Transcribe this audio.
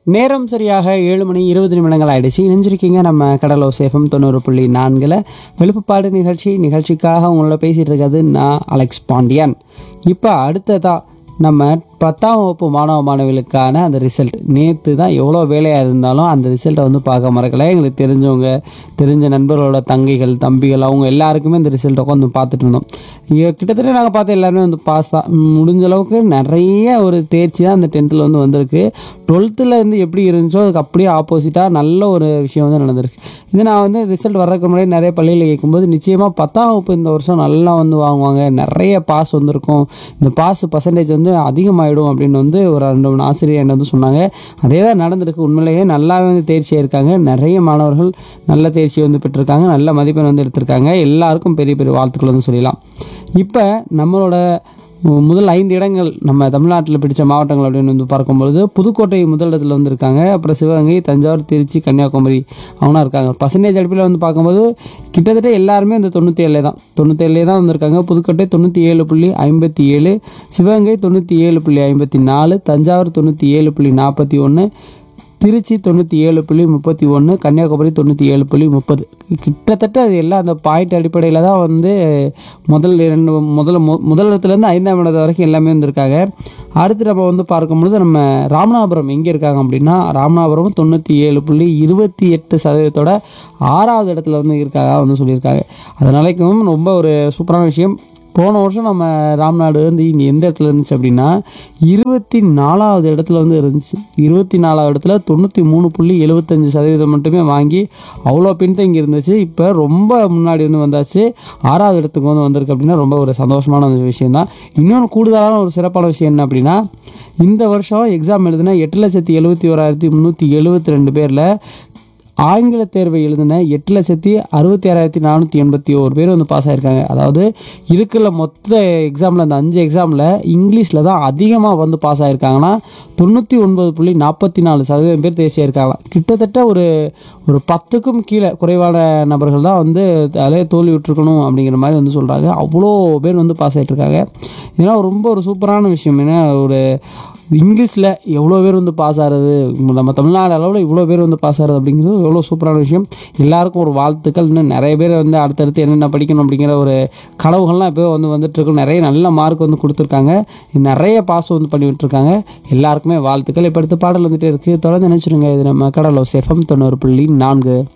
நேரம் சரியாக ஏழு மணி இருபது நிமிடங்கள் ஆயிடுச்சு இணைஞ்சிருக்கீங்க நம்ம கடலோ சேஃபம் தொண்ணூறு புள்ளி நான்கில் வெளுப்புப்பாடு நிகழ்ச்சி நிகழ்ச்சிக்காக உங்களோட பேசிகிட்டு இருக்கிறது நான் அலெக்ஸ் பாண்டியன் இப்போ அடுத்ததா நம்ம பத்தாம் வகுப்பு மாணவ மாணவிகளுக்கான அந்த ரிசல்ட் நேற்று தான் எவ்வளோ வேலையாக இருந்தாலும் அந்த ரிசல்ட்டை வந்து பார்க்க மறக்கல எங்களுக்கு தெரிஞ்சவங்க தெரிஞ்ச நண்பர்களோட தங்கைகள் தம்பிகள் அவங்க எல்லாருக்குமே இந்த ரிசல்ட் உட்காந்து பார்த்துட்டு இருந்தோம் இங்க கிட்டத்தட்ட நாங்கள் பார்த்த எல்லாருமே வந்து பாஸ் தான் முடிஞ்ச அளவுக்கு நிறைய ஒரு தேர்ச்சி தான் அந்த டென்த்தில் வந்து வந்திருக்கு டுவெல்த்தில் வந்து எப்படி இருந்துச்சோ அதுக்கு அப்படியே ஆப்போசிட்டாக நல்ல ஒரு விஷயம் வந்து நடந்திருக்கு இது நான் வந்து ரிசல்ட் வர்றதுக்கு முன்னாடி நிறைய பள்ளியில் கேட்கும்போது நிச்சயமாக பத்தாம் வகுப்பு இந்த வருஷம் நல்லா வந்து வாங்குவாங்க நிறைய பாஸ் வந்திருக்கும் இந்த பாஸ் பர்சன்டேஜ் வந்து அதிகமாகிடும் அப்படின்னு வந்து ஒரு ரெண்டு மூணு ஆசிரியர் என்ன வந்து சொன்னாங்க அதே தான் நடந்திருக்கு உண்மையிலேயே நல்லாவே வந்து தேர்ச்சியாக இருக்காங்க நிறைய மாணவர்கள் நல்ல தேர்ச்சி வந்து பெற்றிருக்காங்க நல்ல மதிப்பெண் வந்து எடுத்திருக்காங்க எல்லாருக்கும் பெரிய பெரிய வாழ்த்துக்கள் வந்து சொல்லலாம் இப்போ நம்மளோட முதல் ஐந்து இடங்கள் நம்ம தமிழ்நாட்டில் பிடிச்ச மாவட்டங்கள் அப்படின்னு வந்து பார்க்கும்பொழுது புதுக்கோட்டை முதல் இடத்துல வந்து இருக்காங்க அப்புறம் சிவகங்கை தஞ்சாவூர் திருச்சி கன்னியாகுமரி அவங்களாம் இருக்காங்க பர்சன்டேஜ் அடிப்பில் வந்து பார்க்கும்போது கிட்டத்தட்ட எல்லாருமே இந்த தொண்ணூற்றி ஏழு தான் தொண்ணூற்றி ஏழு தான் வந்திருக்காங்க புதுக்கோட்டை தொண்ணூற்றி ஏழு புள்ளி ஐம்பத்தி ஏழு சிவகங்கை தொண்ணூற்றி ஏழு புள்ளி ஐம்பத்தி நாலு தஞ்சாவூர் தொண்ணூற்றி ஏழு புள்ளி நாற்பத்தி ஒன்று திருச்சி தொண்ணூற்றி ஏழு புள்ளி முப்பத்தி ஒன்று கன்னியாகுமரி தொண்ணூற்றி ஏழு புள்ளி முப்பது கிட்டத்தட்ட அது எல்லாம் அந்த பாயிண்ட் அடிப்படையில் தான் வந்து முதல் இரண்டு முதல் மு முதல் இடத்துலேருந்து ஐந்தாம் இடத்து வரைக்கும் எல்லாமே வந்திருக்காங்க அடுத்து நம்ம வந்து பார்க்கும்பொழுது நம்ம ராமநாதபுரம் எங்கே இருக்காங்க அப்படின்னா ராமநாதபுரம் தொண்ணூற்றி ஏழு புள்ளி இருபத்தி எட்டு சதவீதத்தோட ஆறாவது இடத்துல வந்து இருக்காங்க வந்து சொல்லியிருக்காங்க அதனாலைக்கும் ரொம்ப ஒரு சூப்பரான விஷயம் போன வருஷம் நம்ம ராம்நாடு வந்து இங்கே எந்த இடத்துல இருந்துச்சு அப்படின்னா இருபத்தி நாலாவது இடத்துல வந்து இருந்துச்சு இருபத்தி நாலாவது இடத்துல தொண்ணூற்றி மூணு புள்ளி எழுபத்தஞ்சு சதவீதம் மட்டுமே வாங்கி அவ்வளோ பின்தங்கி இருந்துச்சு இப்போ ரொம்ப முன்னாடி வந்து வந்தாச்சு ஆறாவது இடத்துக்கு வந்து வந்திருக்கு அப்படின்னா ரொம்ப ஒரு சந்தோஷமான ஒரு விஷயம் தான் இன்னொன்று கூடுதலான ஒரு சிறப்பான விஷயம் என்ன அப்படின்னா இந்த வருஷம் எக்ஸாம் எழுதுனா எட்டு லட்சத்தி எழுபத்தி ஓராயிரத்தி முந்நூற்றி எழுபத்தி ரெண்டு பேரில் ஆங்கில தேர்வை எழுதின எட்டு லட்சத்தி அறுபத்தி ஆறாயிரத்தி நானூற்றி எண்பத்தி ஒரு பேர் வந்து பாஸ் ஆயிருக்காங்க அதாவது இருக்கிற மொத்த எக்ஸாமில் அந்த அஞ்சு எக்ஸாமில் இங்கிலீஷில் தான் அதிகமாக வந்து பாஸ் ஆயிருக்காங்கன்னா தொண்ணூற்றி ஒன்பது புள்ளி நாற்பத்தி நாலு சதவீதம் பேர் தேசிய இருக்காங்களாம் கிட்டத்தட்ட ஒரு ஒரு பத்துக்கும் கீழே குறைவான நபர்கள் தான் வந்து அதிலே தோல்வி விட்டுருக்கணும் அப்படிங்கிற மாதிரி வந்து சொல்கிறாங்க அவ்வளோ பேர் வந்து பாஸ் ஆகிட்டு இருக்காங்க இதெல்லாம் ரொம்ப ஒரு சூப்பரான விஷயம் ஏன்னா ஒரு இங்கிலீஷில் எவ்வளோ பேர் வந்து பாஸ் ஆகிறது நம்ம தமிழ்நாடு அளவில் இவ்வளோ பேர் வந்து பாஸ் ஆகிறது அப்படிங்கிறது எவ்வளோ சூப்பரான விஷயம் எல்லாருக்கும் ஒரு வாழ்த்துக்கள் இன்னும் நிறைய பேர் வந்து அடுத்தடுத்து என்னென்ன படிக்கணும் அப்படிங்கிற ஒரு கனவுகள்லாம் இப்போ வந்து வந்துட்டுருக்கு நிறைய நல்ல மார்க் வந்து கொடுத்துருக்காங்க நிறைய பாஸ் வந்து பண்ணி விட்டுருக்காங்க எல்லாருக்குமே வாழ்த்துக்கள் இப்போ அடுத்த பாடல் வந்துட்டே இருக்குது தொடர்ந்து நினச்சிருங்க இது நம்ம கடலோ செஃபம் தொண்ணூறு புள்ளி நான்கு